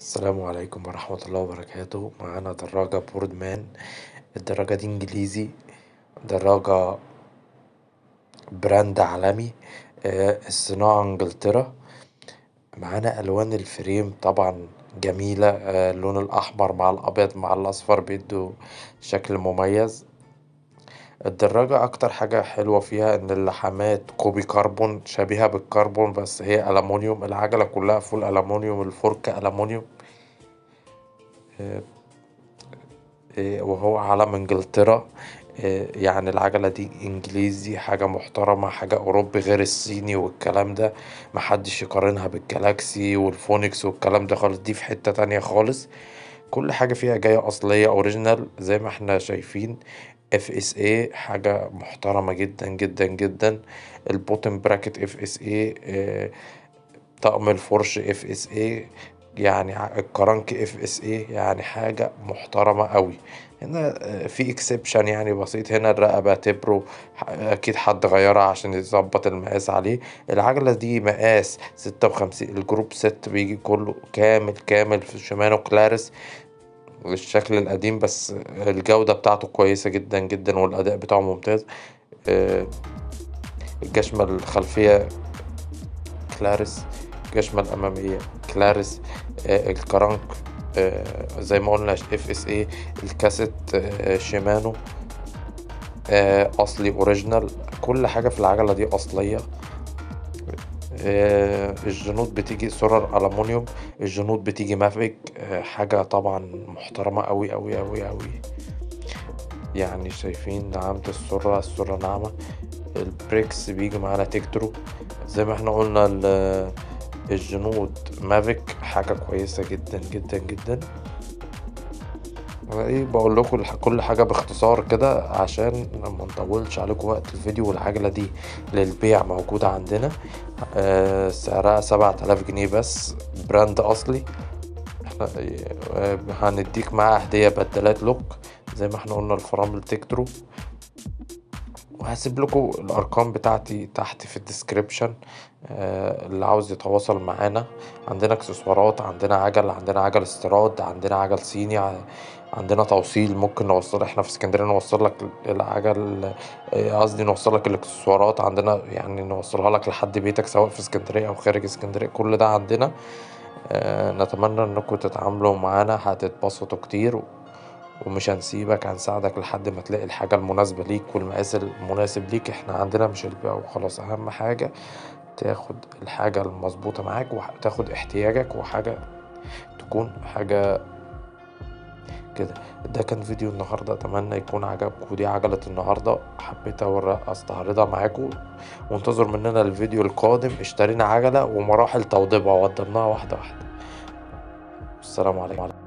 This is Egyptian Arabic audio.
السلام عليكم ورحمة الله وبركاته معانا دراجة بوردمان الدراجة دي انجليزي دراجة براند عالمي الصناعة انجلترا معانا ألوان الفريم طبعا جميلة اللون الأحمر مع الأبيض مع الأصفر بيدوا شكل مميز الدراجة أكتر حاجة حلوة فيها إن اللحامات كوبي كربون شبيهة بالكربون بس هي ألمونيوم العجلة كلها فول ألمونيوم الفركة ألمونيوم وهو علم انجلترا يعني العجلة دي انجليزي حاجة محترمة حاجة أوروبي غير الصيني والكلام ده محدش يقارنها بالجلاكسي والفونكس والكلام ده خالص دي في حتة تانية خالص كل حاجة فيها جاية أصلية أوريجينال زي ما احنا شايفين اف اس اي حاجة محترمة جدا جدا جدا البوتن براكت اف اس اي طقم الفرش اف اس اي يعني الكرنك اف اس اي يعني حاجة محترمة اوي هنا في اكسبشن يعني بسيط هنا الرقبة تبرو اكيد حد غيرها عشان يظبط المقاس عليه العجلة دي مقاس ستة وخمسين الجروب ست بيجي كله كامل كامل في شيمانو كلارس الشكل القديم بس الجودة بتاعته كويسة جدا جدا والأداء بتاعه ممتاز الجشمة الخلفية كلارس الجشمة الأمامية كلارس الكرنك زي ما قلنا اف اس اي الكاسيت شيمانو اصلي اوريجينال كل حاجة في العجلة دي اصلية الجنود بتيجي سرر ألمونيوم الجنود بتيجي مافيك حاجة طبعا محترمة أوي أوي أوي أوي يعني شايفين نعامة السرة السرة ناعمة البريكس بيجي معانا تكترو زي ما احنا قلنا الجنود مافيك حاجة كويسة جدا جدا جدا ايه بقول لكم كل حاجة باختصار كده عشان ما نطولش عليكم وقت الفيديو والعجلة دي للبيع موجودة عندنا آه سعرها سبعة آلاف جنيه بس براند أصلي احنا هنديك معاها هدية بدلات لوك زي ما احنا قلنا الفرامل تكترو وهسيب لكم الارقام بتاعتي تحت في الديسكريبشن آه اللي عاوز يتواصل معانا عندنا اكسسوارات عندنا عجل عندنا عجل استيراد عندنا عجل صيني عندنا توصيل ممكن نوصل احنا في اسكندريه نوصل لك العجل قصدي نوصل لك الاكسسوارات عندنا يعني نوصلها لك لحد بيتك سواء في اسكندريه او خارج اسكندريه كل ده عندنا آه نتمنى انكم تتعاملوا معانا هتتبسطوا كتير ومش هنسيبك هنساعدك لحد ما تلاقي الحاجة المناسبة ليك والمقاس المناسب ليك احنا عندنا مش البيع وخلاص اهم حاجة تاخد الحاجة المظبوطة معاك وتاخد احتياجك وحاجة تكون حاجة كده ده كان فيديو النهاردة اتمنى يكون عجبكم ودي عجلة النهاردة حبيت استعرضها معاكم وانتظر مننا الفيديو القادم اشترينا عجلة ومراحل توضيبها وضبناها واحدة واحدة السلام عليكم